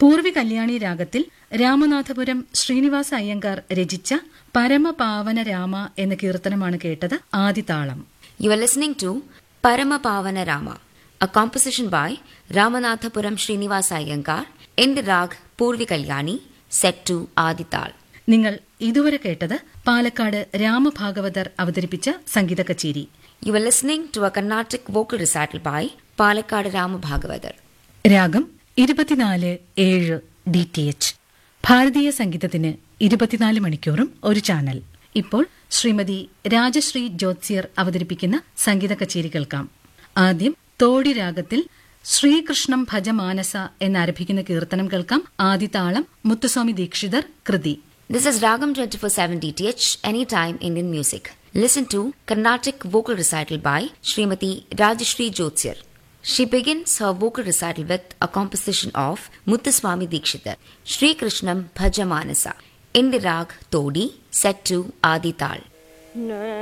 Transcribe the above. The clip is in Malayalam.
പൂർവി കല്യാണി രാഗത്തിൽ രാമനാഥപുരം ശ്രീനിവാസ അയ്യങ്കാർ രചിച്ച പരമപാവന രാമ എന്ന കീർത്തനമാണ് കേട്ടത് ആദിതാളം You are listening to Paramapavana Rama, a composition by Ramanathapuram Srinivasa Iyengar in the rag Purvi Kalyani, set to Adital. നിങ്ങൾ ഇതുവരെ കേട്ടത് പാലക്കാട് രാമഭാഗവതർ അവതരിപ്പിച്ച സംഗീത കച്ചേരി You are listening to a Carnatic vocal recital by Palakkad Rama Bhagavatar. രാഗം ഇരുപത്തിനാല് ഏഴ് ഡി ടി എച്ച് ഭാരതീയ സംഗീതത്തിന് ഇരുപത്തിനാല് മണിക്കൂറും ഒരു ചാനൽ ഇപ്പോൾ ശ്രീമതി രാജശ്രീ ജ്യോത്സ്യർ അവതരിപ്പിക്കുന്ന സംഗീത കച്ചേരി കേൾക്കാം ആദ്യം തോടി രാഗത്തിൽ ശ്രീകൃഷ്ണം ഭജമാനസ എന്നാരംഭിക്കുന്ന കീർത്തനം കേൾക്കാം ആദിതാളം മുത്തുസ്വാമി ദീക്ഷിതർ കൃതി This is Ragam 24/7 DTH Anytime Indian Music. Listen to Carnatic vocal recital by Srimati Rajashri Jyotsir. She begins her vocal recital with a composition of Muthuswami Dikshitar, Sri Krishnam Bhajamanasa, in the rag Todi, set to Adi Tal. Na